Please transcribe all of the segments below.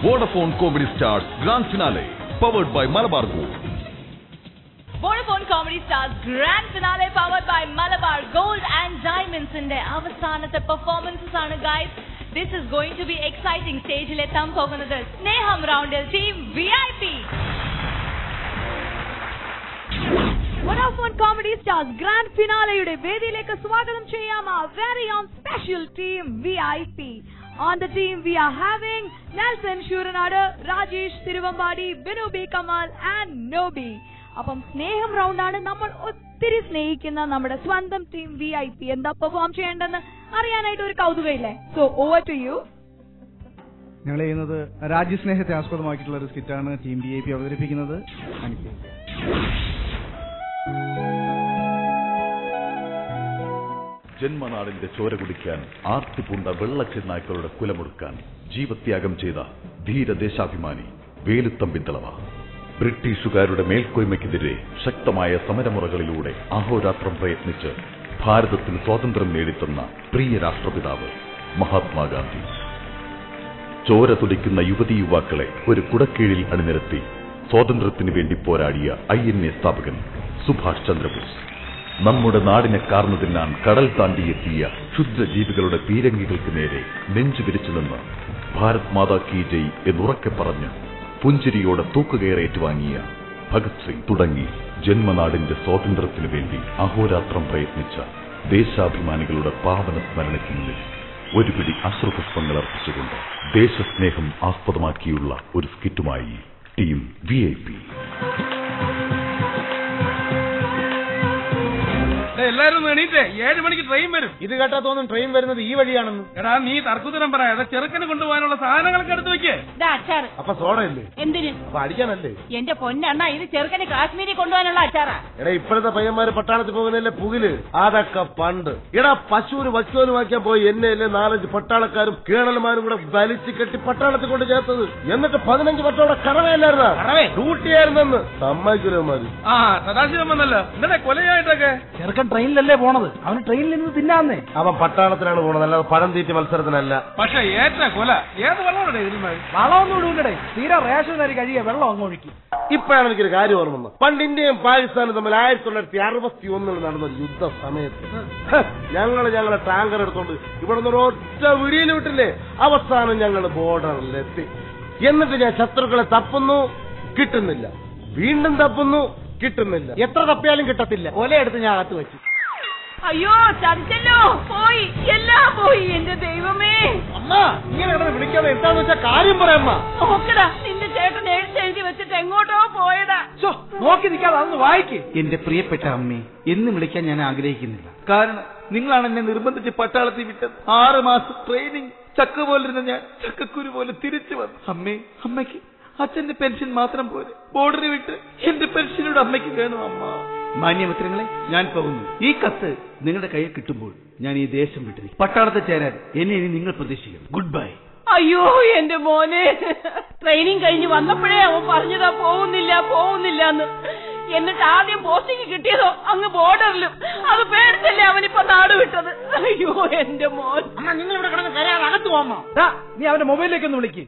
Vodafone comedy stars grand finale powered by Malabar Gold Vodafone comedy stars grand finale powered by Malabar Gold and ഡയമണ്ട്സിന്റെ അവസാനത്തെ performances ആണ് guys this is going to be exciting സ്റ്റേജിൽ എത്താൻ പോകുന്നത് സ്നേഹം റൗണ്ടിൽ team V I P Vodafone comedy stars grand ഫിനാലയുടെ വേദിയിലേക്ക് സ്വാഗതം ചെയ്യാം very own special team V I P On the team, we are having Nelson Shuranadu, Rajesh Tiruvambadi, Binu B. Kamal and Nobi. അപ്പം സ്നേഹം റൗണ്ടാണ് നമ്മൾ ഒത്തിരി സ്നേഹിക്കുന്ന നമ്മുടെ സ്വന്തം ടീം വി ഐ പി എന്താ പെർഫോം ചെയ്യേണ്ടെന്ന് അറിയാനായിട്ട് ഒരു കൗതുകയില്ലേ സോ ഓവർ ടു യു ഞങ്ങൾ ചെയ്യുന്നത് രാജ്യസ്നേഹത്തെ ആസ്പദമാക്കിയിട്ടുള്ള ഒരു സ്കിറ്റാണ് ടീം ബി ഐ പി അവതരിപ്പിക്കുന്നത് എനിക്ക് ജന്മനാടിന്റെ ചോര കുടിക്കാൻ ആർത്തിപൂണ്ട വെള്ളച്ചെന്നായ്ക്കളുടെ കുലമൊടുക്കാൻ ജീവത്യാഗം ചെയ്ത ധീരദേശാഭിമാനി വേലുത്തമ്പിത്തളവ ബ്രിട്ടീഷുകാരുടെ മേൽക്കോയ്മയ്ക്കെതിരെ ശക്തമായ സമരമുറകളിലൂടെ അഹോരാത്രം പ്രയത്നിച്ച് ഭാരതത്തിന് സ്വാതന്ത്ര്യം നേടിത്തന്ന പ്രിയ രാഷ്ട്രപിതാവ് മഹാത്മാഗാന്ധി ചോര തുടിക്കുന്ന യുവതി യുവാക്കളെ ഒരു കുടക്കീഴിൽ അണിനിരത്തി സ്വാതന്ത്ര്യത്തിന് വേണ്ടി പോരാടിയ ഐ എൻ എ സ്ഥാപകൻ സുഭാഷ് ചന്ദ്രബോസ് നമ്മുടെ നാടിനെ കാർന്നു തിന്നാൻ കടൽ താണ്ടിയെത്തിയ ക്ഷുദ്രജീവികളുടെ പീരങ്കികൾക്ക് നേരെ നെഞ്ചു വിരിച്ചു നിന്ന് ഭാരത് മാതാ കി ജയ് എന്നുറക്കെ പറഞ്ഞ് പുഞ്ചിരിയോടെ തൂക്കുകയറേറ്റുവാങ്ങിയ ഭഗത് സിംഗ് തുടങ്ങി ജന്മനാടിന്റെ സ്വാതന്ത്ര്യത്തിനു വേണ്ടി അഹോരാത്രം പ്രയത്നിച്ച ദേശാഭിമാനികളുടെ പാവന സ്മരണയ്ക്ക് മുന്നിൽ ഒരു പിടി അശ്രുപുഷ്പങ്ങൾ അർപ്പിച്ചുകൊണ്ട് ദേശസ്നേഹം ആസ്പദമാക്കിയുള്ള ഒരു സ്കിറ്റുമായി ടീം വി ഐ പി എല്ലാരും ഒന്ന് എണീറ്റേ ഏഴ് മണിക്ക് ട്രെയിൻ വരും ഇത് കേട്ടാ തോന്നും ട്രെയിൻ വരുന്നത് ഈ വഴിയാണെന്ന് എടാ നീ തർക്കുത്തരം പറയാതെ ചെറുക്കന് കൊണ്ടുപോകാനുള്ള സാധനങ്ങളൊക്കെ എടുത്തു വെക്കേ അച്ചാറ് അപ്പൊ സോഡ ഇല്ലേ എന്തിന് അപ്പൊ അടിക്കാനല്ലേ എന്റെ പൊന്നണ്ണ ഇത് ചെറുക്കന് കാശ്മീരി കൊണ്ടുപോകാനുള്ള അച്ചാറാ എടാ ഇപ്പോഴത്തെ പയ്യന്മാര് പട്ടാളത്തിൽ പോകുന്നല്ലേ പുകില് അതൊക്കെ പണ്ട് എടാ പശുവിന് വച്ചോന് വാങ്ങിക്കാൻ പോയി എന്നെ അല്ലേ നാലഞ്ച് പട്ടാളക്കാരും കേണൽമാരും കൂടെ വലിച്ചു കെട്ടി പട്ടാളത്തിൽ കൊണ്ട് ചേർത്തത് എന്നിട്ട് പതിനഞ്ച് പട്ടോടെ കറവയല്ലായിരുന്ന കറവേ? ഡ്യൂട്ടിയായിരുന്നെന്ന് സമ്മതിക്കുരമാര് ആ സദാശിവം വന്നല്ലോ എന്നിട്ട് കൊലയായിട്ടൊക്കെ ചെറുക്കൻ ട്രെയിനിലല്ലേ പോണത് അവന് ട്രെയിനിൽ നിന്ന് തിന്നാന്നേ അവൻ പട്ടാളത്തിലാണ് പോണത് അല്ലാതെ പഴം തീറ്റി മത്സരത്തിനല്ല പക്ഷെ ഏറ്റ കൊല ഏത് വെള്ളമാണ് ഇരുന്നത് വളമൊന്നും ഇടൂണ്ടേ തീരെ റേഷൻ അരി കഴിയുക വെള്ളം അങ്ങ് ഒഴുക്കി ഇപ്പോഴാണ് എനിക്കൊരു കാര്യം ഓർമ്മ വന്നത്. പണ്ട് ഇന്ത്യയും പാകിസ്ഥാനും തമ്മിൽ ആയിരത്തി തൊള്ളായിരത്തി അറുപത്തി ഒന്നിൽ നടന്ന ഒരു യുദ്ധ സമയത്ത് ഞങ്ങൾ ഞങ്ങളെ ടാങ്കർ എടുത്തോണ്ട് ഇവിടെ നിന്ന് ഒറ്റ വിടിയിൽ വിട്ടില്ലേ അവസാനം ഞങ്ങൾ ബോർഡറിലെത്തി എന്നിട്ട് ഞാൻ ശത്രുക്കളെ തപ്പുന്നു കിട്ടുന്നില്ല വീണ്ടും തപ്പുന്നു കിട്ടുന്നില്ല എത്ര തപ്പിയാലും കിട്ടത്തില്ല ഒലയെടുത്ത് ഞാൻ അകത്ത് വെച്ചു അയ്യോ ചതിച്ചല്ലോ പോയി എല്ലാം പോയി എന്റെ ദൈവമേ അമ്മ ഇങ്ങനെ കിടന്ന് വിളിക്കാതെ എന്താന്ന് വെച്ചാ കാര്യം പറയാമ്മ നോക്കടാ നിന്റെ ചേട്ടൻ എഴുതി വെച്ചിട്ട് എങ്ങോട്ടോ പോയതാ നോക്കി നിൽക്കാതെ അന്ന് വായിക്ക് എന്റെ പ്രിയപ്പെട്ട അമ്മേ എന്ന് വിളിക്കാൻ ഞാൻ ആഗ്രഹിക്കുന്നില്ല കാരണം നിങ്ങളാണ് എന്നെ നിർബന്ധിച്ച് പട്ടാളത്തിൽ വിട്ടത് ആറ് മാസം ട്രെയിനിങ് ചക്ക പോലിരുന്ന ഞാൻ ചക്കക്കുരു പോലെ തിരിച്ചു വന്നു അമ്മേ അമ്മയ്ക്ക് അച്ഛന്റെ പെൻഷൻ മാത്രം പോലെ ബോർഡറിൽ വിട്ട് എന്റെ പെൻഷനോട് അമ്മയ്ക്ക് വേണം അമ്മ മാന്യമിത്രങ്ങളെ ഞാൻ പോകുന്നു ഈ കത്ത് നിങ്ങളുടെ കയ്യിൽ കിട്ടുമ്പോൾ ഞാൻ ഈ ദേശം വിട്ടിരിക്കും പട്ടാളത്തിൽ ചേരാൻ എന്നെ ഇനി നിങ്ങൾ പ്രതീക്ഷിക്കണം ഗുഡ് ബൈ അയ്യോ എന്റെ മോനെ ട്രെയിനിങ് കഴിഞ്ഞ് വന്നപ്പോഴേ അവൻ പറഞ്ഞതാ പോകുന്നില്ല പോകുന്നില്ല എന്ന് എന്നിട്ട് ആദ്യം പോസ്റ്റിംഗ് കിട്ടിയതോ അങ്ങ് ബോർഡറിലും അത് പേടിച്ചല്ലേ അവനിപ്പോ നാട് വിട്ടത് അയ്യോ എന്റെ മോൻ നിങ്ങൾ ഇവിടെ കിടന്ന് കരയാതെ അകത്ത് പോമ്മ നീ അവന്റെ മൊബൈലിലേക്ക് ഒന്ന് വിളിക്ക്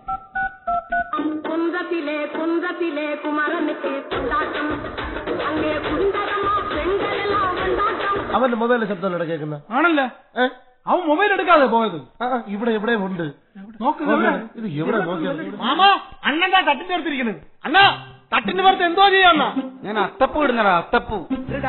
കുന്തത്തിലെ കുന്തത്തിലെ കുമരനത്തെ കൊണ്ടാട്ടം അങ്ങേ കുണ്ടരമോ പെണ്ടരലോ കൊണ്ടാട്ടം അവന്റെ മൊബൈലിലെ ശബ്ദം ഇവിടെ കേൾക്കുന്ന ആണല്ല അവൻ മൊബൈൽ എടുക്കാതെ പോയത് ഇവിടെ എവിടെ ഉണ്ട് നോക്ക് ഇത് എവിടെ നോക്കിയാൽ മാമാ അണ്ണന്റെ തട്ടിന്റെ അടുത്തിരിക്കുന്നത് അണ്ണാ തട്ടിന്റെ പുറത്ത് എന്തോ ചെയ്യാന്ന ഞാൻ അത്തപ്പൂ ഇടുന്നടാ അത്തപ്പൂ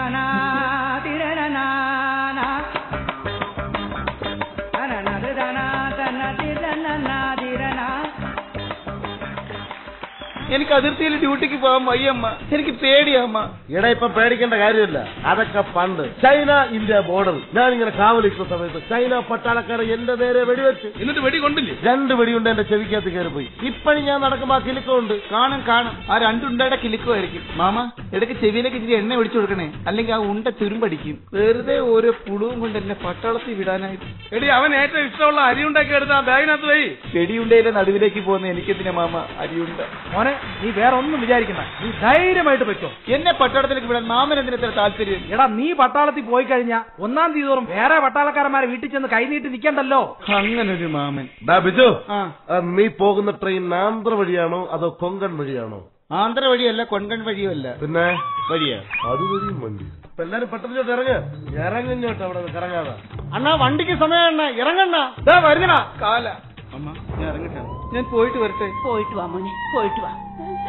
എനിക്ക് അതിർത്തിയിൽ ഡ്യൂട്ടിക്ക് പോകാൻ വയ്യമ്മ എനിക്ക് പേടിയമ്മ എടാ ഇപ്പൊ പേടിക്കേണ്ട കാര്യമില്ല അതൊക്കെ പണ്ട് ചൈന ഇന്ത്യ ബോർഡർ ഞാൻ ഇങ്ങനെ കാവലിക്കുന്ന സമയത്ത് ചൈന പട്ടാളക്കാരെ എന്റെ നേരെ വെടിവെച്ച് എന്നിട്ട് വെടി കൊണ്ടില്ലേ രണ്ട് വെടിയുണ്ട് എന്റെ ചെവിക്കകത്ത് കയറി പോയി ഇപ്പഴും ഞാൻ നടക്കുമ്പോ ആ കിലുക്കമുണ്ട് കാണും കാണും ആ രണ്ടുണ്ടയുടെ കിലുക്കുമായിരിക്കും മാമ ഇടയ്ക്ക് ചെവിയിലേക്ക് ഇച്ചിരി എണ്ണ ഒഴിച്ചു കൊടുക്കണേ അല്ലെങ്കിൽ ആ ഉണ്ട തുരുമ്പടിക്കും വെറുതെ ഓരോ പുളുവും കൊണ്ട് എന്നെ പട്ടാളത്തിൽ വിടാനായിട്ട് എടി അവൻ ഏറ്റവും ഇഷ്ടമുള്ള അരി ഉണ്ടാക്കി എടുത്ത് ആ ബാഗിനകത്ത് പോയി ചെടിയുണ്ടയിലെ നടുവിലേക്ക് പോകുന്ന എനിക്കെന്തിനാ മാമ അരിയുണ്ട മോനെ നീ വേറെ ഒന്നും വിചാരിക്കണ്ട നീ ധൈര്യമായിട്ട് വെച്ചോ എന്നെ പട്ടാളത്തിലേക്ക് വിടാൻ മാമൻ എന്തിന് ഇത്ര താല്പര്യം എടാ നീ പട്ടാളത്തിൽ പോയി കഴിഞ്ഞാ ഒന്നാം തീയതി തോറും വേറെ പട്ടാളക്കാരന്മാരെ വീട്ടിൽ ചെന്ന് കൈനീട്ടി നിൽക്കണ്ടല്ലോ അങ്ങനെ ഒരു മാമൻ ഡാ ബിജു ആ ആ, നീ പോകുന്ന ട്രെയിൻ ആന്ധ്ര വഴിയാണോ അതോ കൊങ്കൺ വഴിയാണോ ആന്ധ്ര വഴിയല്ല കൊൺകൺ വഴിയല്ല പിന്നെ വഴിയാ അത് വഴിയും വണ്ടി അപ്പൊ എല്ലാരും പെട്ടെന്ന് ഇറങ്ങ ഇറങ്ങിഞ്ഞോട്ട് അവിടെ നിന്ന് കറങ്ങാതെ അണ്ണാ വണ്ടിക്ക് സമയം ഇറങ്ങണ്ട വരുന്നടാ കാല അമ്മ ഞാൻ ഇറങ്ങട്ടെ ഞാൻ പോയിട്ട് വരട്ടെ പോയിട്ട് വാ മോനെ പോയിട്ട് വാ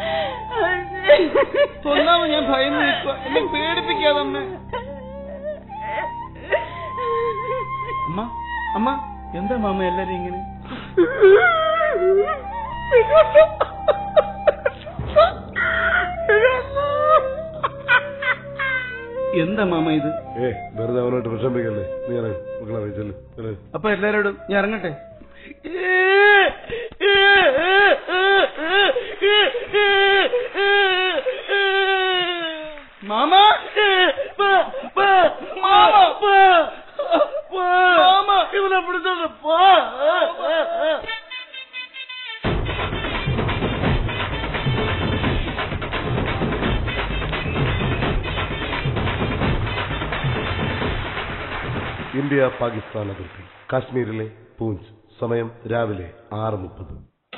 ഒന്നാമത് ഞാൻ ഭയന്ന് നിൽക്കുക എന്നെ പേടിപ്പിക്കാതെ അമ്മ അമ്മ അമ്മ എന്താ മാമ എല്ലാരും ഇങ്ങനെ എന്താ മാമ ഇത് ഏ വെറുതെ അവനോട്ട് വിഷമിക്കല്ലേ നീ ഇറങ്ങ് മക്കളെ അറിയിച്ചല്ലേ ഇറങ്ങ്. അപ്പൊ എല്ലാരോടും ഞാൻ ഇറങ്ങട്ടെ മാമ ഇവനെ പിടിച്ചോണ്ട് പോ ഇന്ത്യ പാകിസ്ഥാൻ അതിർത്തി കാശ്മീരിലെ പൂഞ്ച് സമയം രാവിലെ ആറ് മുപ്പത്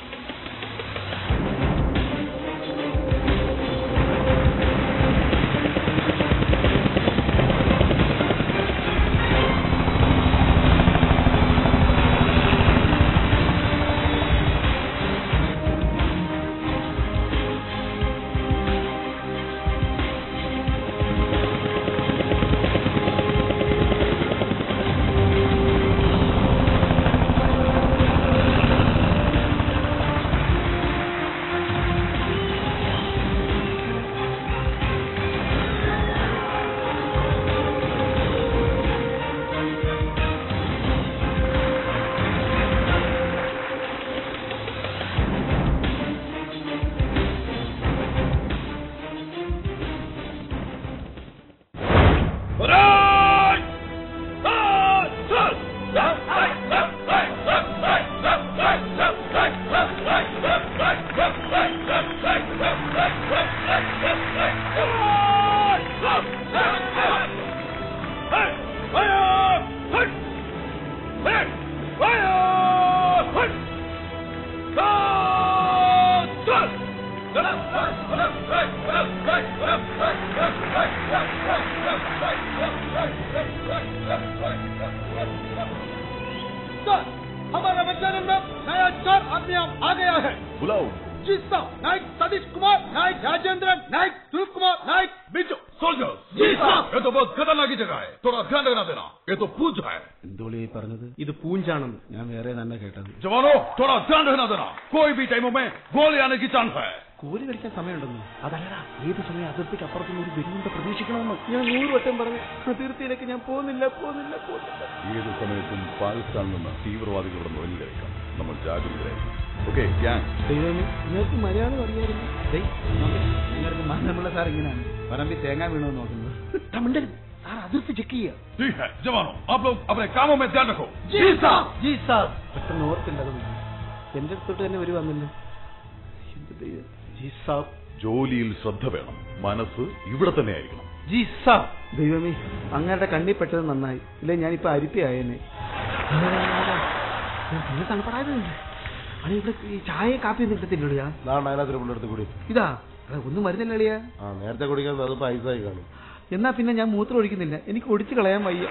हमारा वचन नया चार आदमियां आ गया है बुलाओ जी साहब नायक सतीश कुमार नायक राजेंद्र नायक ध्रुव कुमार नायक बिजू सोल्जर्स जी साहब ये तो बहुत खतरनाक जगह है थोड़ा ध्यान रखना देना ये तो पूछ है എന്തോളി പറഞ്ഞത് ഇത് പൂഞ്ചാണെന്ന് ഞാൻ വേറെ തന്നെ കേട്ടത് जवानों थोड़ा ध्यान रखना देना कोई भी टाइमों में गोली आने की चांस है കോലി കളിക്കാൻ സമയമുണ്ടെന്ന് അതല്ലടാ ഏത് സമയം അതിർത്തിക്ക് അപ്പുറത്തുനിന്ന് ഒരു വെടിയുണ്ട പ്രതീക്ഷിക്കണമെന്ന് ഞാൻ നൂറ് വട്ടം പറഞ്ഞു അതിർത്തിയിലേക്ക് ഞാൻ പോകുന്നില്ല പോകുന്നില്ല പോകുന്നില്ല ഏത് സമയത്തും പാകിസ്ഥാനിൽ നിന്ന് തീവ്രവാദികളുടെ നുഴഞ്ഞു കഴിക്കാം നമ്മൾ ജാഗ്രതരായിരിക്കും ഓക്കെ ഗ്യാങ് ദൈവമേ നിങ്ങൾക്ക് മലയാളം അറിയായിരുന്നു നിങ്ങൾക്ക് മണ്ണമുള്ള സാർ ഇങ്ങനെയാണ് പറമ്പിൽ തേങ്ങ വീണോ നോക്കുന്നത് സാർ അതിർത്തി ചെക്ക് ചെയ്യുക ठीक है जवानों आप लोग अपने कामों में ध्यान रखो ജി സാർ ജി സാർ പെട്ടെന്ന് ഓർത്തില്ലത് എന്റെ അടുത്തോട്ട് തന്നെ ഒരു വന്നില്ല എന്ത് ദൈവം ജി സാബ് ജോലിയിൽ ശ്രദ്ധ വേണം മനസ്സ് ഇവിടെ തന്നെ ആയിരിക്കണം ജി സാബ് ദൈവമേ അങ്ങയുടെ കണ്ണിൽ പെട്ടത് നന്നായി ഇല്ലേ ഞാനിപ്പോ അരിപ്പയായേനെ പിന്നെ തണുപ്പടായത് അളി ഇവിടെ ഈ ചായ കാപ്പി ഒന്നും കിട്ടത്തില്ലളിയാ നാളെ അതിനകത്ത് കൊണ്ടെടുത്ത് കൂടി ഇതാ അത് ഒന്നും വരുന്നില്ലളിയാ ആ നേരത്തെ കുടിക്കാൻ അത് പൈസയായി കാണും എന്നാ പിന്നെ ഞാൻ മൂത്രം ഒഴിക്കുന്നില്ല എനിക്ക് ഒടിച്ചു കളയാൻ വയ്യ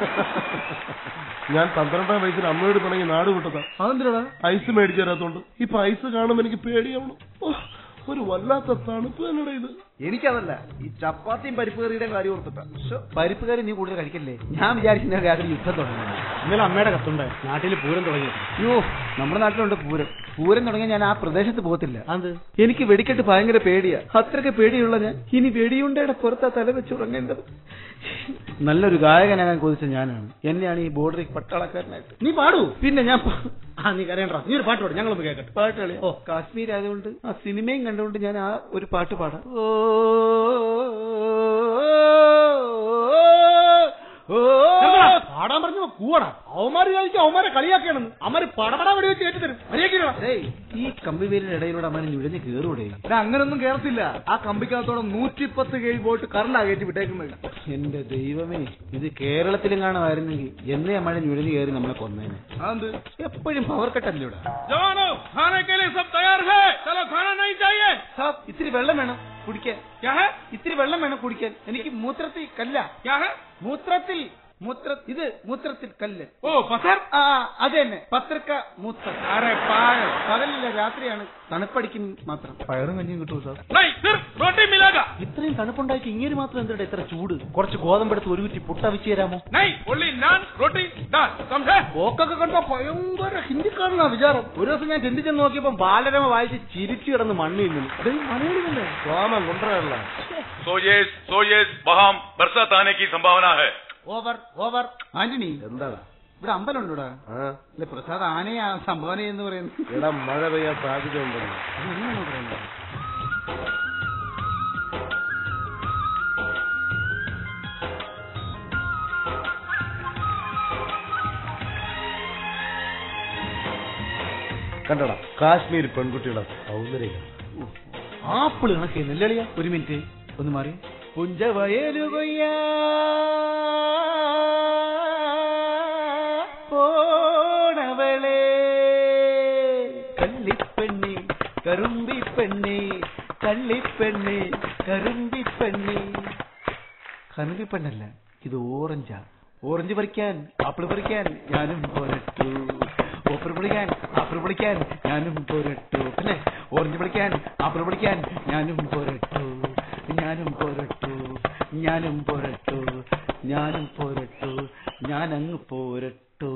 ഞാൻ പന്ത്രണ്ടാം വയസ്സിൽ അമ്മയോട് പിണങ്ങി നാട് വിട്ടതാ അതെന്തിനാ ഐസ് മേടിച്ചു തരാത്തോണ്ട് ഇപ്പൊ ഐസ് കാണുമ്പോ എനിക്ക് പേടിയാവണം ഓ, ഒരു വല്ലാത്ത തണുപ്പ് തന്നെടാ ഇത് എനിക്കതല്ല ഈ ചപ്പാത്തിയും പരിപ്പ് കറിയുടെയും കാര്യം ഓർത്തിട്ടാ പരിപ്പ് കറി നീ കൂടുതൽ കഴിക്കല്ലേ ഞാൻ വിചാരിക്കുന്ന രാത്രി യുദ്ധം തുടങ്ങി ഇന്നലെ അമ്മയുടെ കത്തുണ്ട് നാട്ടിൽ പൂരം തുടങ്ങി അയ്യോ നമ്മുടെ നാട്ടിലുണ്ട് പൂരം പൂരം തുടങ്ങിയ ഞാൻ ആ പ്രദേശത്ത് പോകത്തില്ല അത് എനിക്ക് വെടിക്കെട്ട് ഭയങ്കര പേടിയാ അത്രയ്ക്ക് പേടിയുള്ള ഞാൻ ഇനി വെടിയുണ്ടയുടെ പുറത്താ തല വെച്ച് ഉറങ്ങേണ്ടത് നല്ലൊരു ഗായകനാകാൻ കൊതിച്ച ഞാനാണ് എന്നെയാണ് ഈ ബോർഡറിൽ പട്ടാളക്കാരനായിട്ട് നീ പാടൂ പിന്നെ ഞാൻ പ- ആ നീ കരയണ്ട നീ ഒരു പാട്ട് പാടും ഞങ്ങളൊന്ന് കേൾക്കട്ടെ പാട്ട് കളി ഓ കാശ്മീർ ആയതുകൊണ്ട് ആ സിനിമയും കണ്ടുകൊണ്ട് ഞാൻ ആ ഒരു പാട്ട് പാടാം ഓ ഓ, ഓ, എന്താ? പാടാൻ പറഞ്ഞു കൂവടാ അവന്മാര് കഴിക്കും അവന്മാരെ കളിയാക്കണെന്ന് അവന്മാര് പടപട വെടി വെച്ച് ഏറ്റു തരും മര്യാദ ഈ കമ്പിവേലിന്റെ ഇടയിലൂടെ അമ്മ നുഴഞ്ഞ് കേറൂടെ എടാ അങ്ങനൊന്നും കേറത്തില്ല ആ കമ്പിക്കകത്തോടെ നൂറ്റിപ്പത്ത് കെ വോട്ട് കറണ്ട് കയറ്റി വിട്ടേക്കുന്നത് എന്റെ ദൈവമേ ഇത് കേരളത്തിലും കാണുമായിരുന്നെങ്കിൽ എന്നേ മഴ നുഴഞ്ഞു കയറി നമ്മളെ കൊന്നേനെ അതെന്ത് എപ്പോഴും പവർ കട്ടല്ലേ ഇവിടെ जवानों खाने के लिए सब तैयार है चलो खाना नहीं चाहिए സാബ് ഇത്തിരി വെള്ളം വേണം കുടിക്കാൻ क्या है ഇത്തിരി വെള്ളം വേണം കുടിക്കാൻ എനിക്ക് മൂത്രത്തിൽ കല്ല क्या है മൂത്രത്തിൽ മൂത്ര ഇത് മൂത്രത്തിൽ കല്ല് ओ पत्थर ആ അത് തന്നെ പത്രക്ക മൂത്രം अरे पागल പകലില്ല രാത്രിയാണ് തണുപ്പടിക്കും മാത്രം പയറും കഞ്ഞിയും കിട്ടുമോ സാർ नहीं सिर्फ रोटी मिलेगा ഇത്രയും തണുപ്പുണ്ടായിട്ട് ഇങ്ങനെ മാത്രം എന്തിനാ ഇത്ര ചൂട് കുറച്ച് ഗോതമ്പെടുത്ത് ഒരു കുറ്റി പുട്ടവിച്ച് തരാമോ नहीं ओनली नान रोटी दाल समझे പോക്കൊക്കെ കണ്ടോ ഭയങ്കര ഹിന്ദിക്കാരനാ വിചാരം ഒരു ദിവസം ഞാൻ ചിന്തിച്ചു നോക്കിയപ്പോ ബാലരമ വായിച്ച് ചിരിച്ചു കിടന്ന് മണ്ണിൽ നിന്ന് മലയാളി തന്നെ സോമൻ കൊണ്ടുവരല്ല सोयेस सोयेस वहां बरसात आने की संभावना है ഓവർ ഓവർ ആന്റണി എന്താണ് ഇവിടെ അമ്പലം ഉണ്ടോടാ ആ അല്ല പ്രസാദ് ആനയാ സംഭാവന എന്ന് പറയുന്നത് ഇവിടെ മഴ പെയ്യാൻ സാധ്യതയുണ്ടല്ലോ അത് എങ്ങനെയാണ് പറയുന്നത് കണ്ടടാ കാശ്മീർ പെൺകുട്ടിയുടെ സൗന്ദര്യം ആപ്പിള് കണക്ക് നെല്ലളിയ ഒരു മിനിറ്റ് ഒന്ന് മാറി പുഞ്ചവയലുകൊയ്യ പോണവളെ കള്ളിപ്പെണ്ണി കറുമ്പിപ്പെണ്ണി കള്ളിപ്പെണ്ണി കറുമ്പിപ്പെണ്ണി കറുമ്പിപ്പെണ്ണല്ല ഇത് ഓറഞ്ചാ ഓറഞ്ച് പറിക്കാൻ ആപ്പിൾ പറിക്കാൻ ഞാനും പോരട്ടു ഓപ്പർ പിടിക്കാൻ ആപ്പിൾ പിടിക്കാൻ ഞാനും പോരട്ടു പിന്നെ ഓറഞ്ച് പിടിക്കാൻ ആപ്പിൾ പിടിക്കാൻ ഞാനും പോരട്ടു ഞാനും പോരട്ടു ഞാനും പോരട്ടു ഞാനും പോരട്ടു ഞാനങ്ങ് പോരട്ടു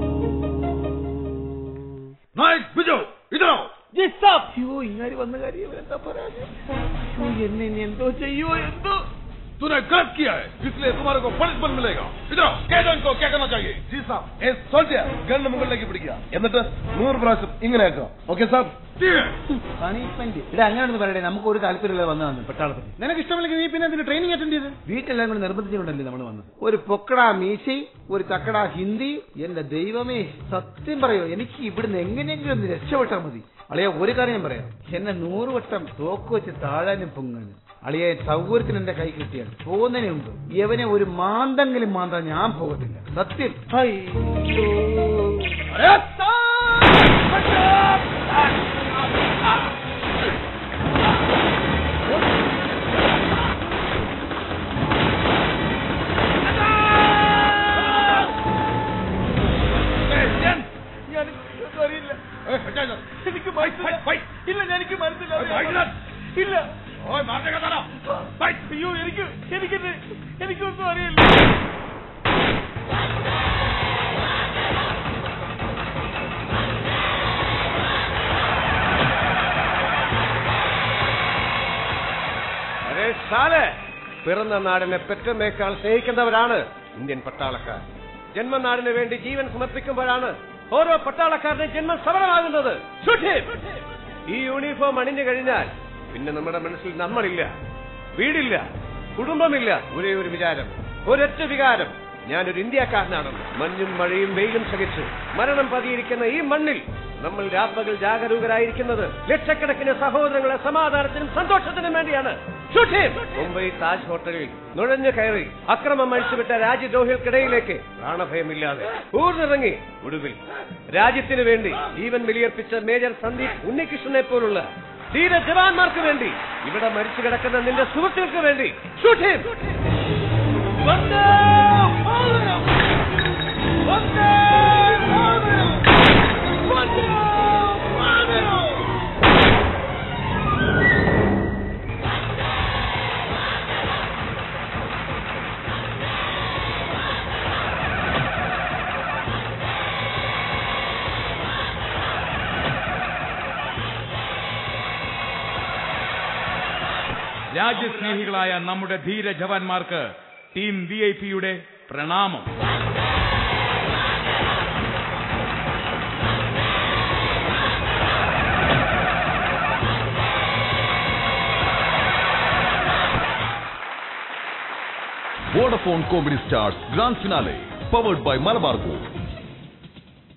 नाइक बिजो इधर आओ അയ്യോ ഇങ്ങാരി വന്ന കാര്യം എന്താ പറയാ എന്നെ ഇനി എന്തോ ചെയ്യോ എന്തോ तूने गलत किया है इसलिए तुम्हारे को पनिशमेंट मिलेगा इधर आओ कह दो इनको क्या करना चाहिए ജി സാബ് ഏ സോൾജിയർ ഗണ്ണ് മുകളിലേക്ക് പിടിക്കുക എന്നിട്ട് നൂറ് പ്രാവശ്യം ഇങ്ങനെ ആക്കുക ഓക്കെ സാബ് പണിഷ്മെന്റ് ഇവിടെ അങ്ങനെയാണെന്ന് പറയട്ടെ നമുക്ക് ഒരു താല്പര്യമില്ല വന്നതാണ് പട്ടാളത്തിൽ നിനക്ക് ഇഷ്ടമില്ലെങ്കിൽ നീ പിന്നെ അതിന് ട്രെയിനിങ് അറ്റൻഡ് ചെയ്ത് വീട്ടിലെല്ലാം കൂടി നിർബന്ധിച്ചുകൊണ്ടല്ലേ നമ്മൾ വന്നത് ഒരു പൊക്കടാ മീശി ഒരു ചക്കടാ ഹിന്ദി എന്റെ ദൈവമേ സത്യം പറയോ എനിക്ക് ഇവിടുന്ന് എങ്ങനെയെങ്കിലും ഒന്ന് രക്ഷപ്പെട്ടാൽ മതി അളിയ ഒരു കാര്യം ഞാൻ പറയാം എന്നെ നൂറ് വട്ടം തോക്ക് വെച്ച് താഴാനും പൊങ്ങാനും അളിയ സൗകര്യത്തിന് എന്റെ കൈ കിട്ടിയാണ് പോകുന്നതിന് മുമ്പ് യവനെ ഒരു മാന്തെങ്കിലും മാന്താൻ ഞാൻ പോകത്തില്ല സത്യം അയ്യോ എനിക്ക് മനസ്സിലായി ഇല്ല എനിക്ക് മനസ്സിലായി ഇല്ല അയ്യോ എനിക്ക് എനിക്ക് എനിക്കൊന്നും അറിയില്ല അരേ സാലെ പിറന്ന നാടിനെ പെറ്റമ്മയേക്കാൾ സ്നേഹിക്കുന്നവരാണ് ഇന്ത്യൻ പട്ടാളക്കാർ ജന്മനാടിന് വേണ്ടി ജീവൻ സമർപ്പിക്കുമ്പോഴാണ് ഓരോ പട്ടാളക്കാരന്റെ ജന്മം സമരമാകുന്നത് Shoot him! ഈ യൂണിഫോം അണിഞ്ഞു കഴിഞ്ഞാൽ പിന്നെ നമ്മുടെ മനസ്സിൽ നമ്മളില്ല വീടില്ല കുടുംബമില്ല ഒരേ ഒരു വിചാരം ഒരൊറ്റ വികാരം ഞാനൊരു ഇന്ത്യക്കാരനാണെന്ന് മഞ്ഞും മഴയും വെയിലും സഹിച്ച് മരണം പതിയിരിക്കുന്ന ഈ മണ്ണിൽ നമ്മൾ രാപ്പകൽ ജാഗരൂകരായിരിക്കുന്നത് ലക്ഷക്കണക്കിന് സഹോദരങ്ങളെ സമാധാനത്തിനും സന്തോഷത്തിനും വേണ്ടിയാണ് Shoot him! മുംബൈ താജ് ഹോട്ടലിൽ നുഴഞ്ഞു കയറി അക്രമം അഴിച്ചുവിട്ട രാജ്യദ്രോഹികൾക്കിടയിലേക്ക് പ്രാണഭയമില്ലാതെ ഊർന്നിറങ്ങി ഒടുവിൽ രാജ്യത്തിനു വേണ്ടി ജീവൻ ബലിയർപ്പിച്ച മേജർ സന്ദീപ് ഉണ്ണികൃഷ്ണനെ പോലുള്ള ധീര ജവാന്മാർക്ക് വേണ്ടി ഇവിടെ മരിച്ചു കിടക്കുന്ന നിന്റെ സുഹൃത്തുക്കൾക്ക് വേണ്ടി Shoot him! വന്ദേ മാതരം! വന്ദേ മാതരം! വന്ദേ മാതരം! രാജ്യസ്നേഹികളായ നമ്മുടെ ധീര ജവാന്മാർക്ക് ടീം വി ഐ പിയുടെ പ്രണാമം Vodafone comedy stars grand finale powered by Malabar gold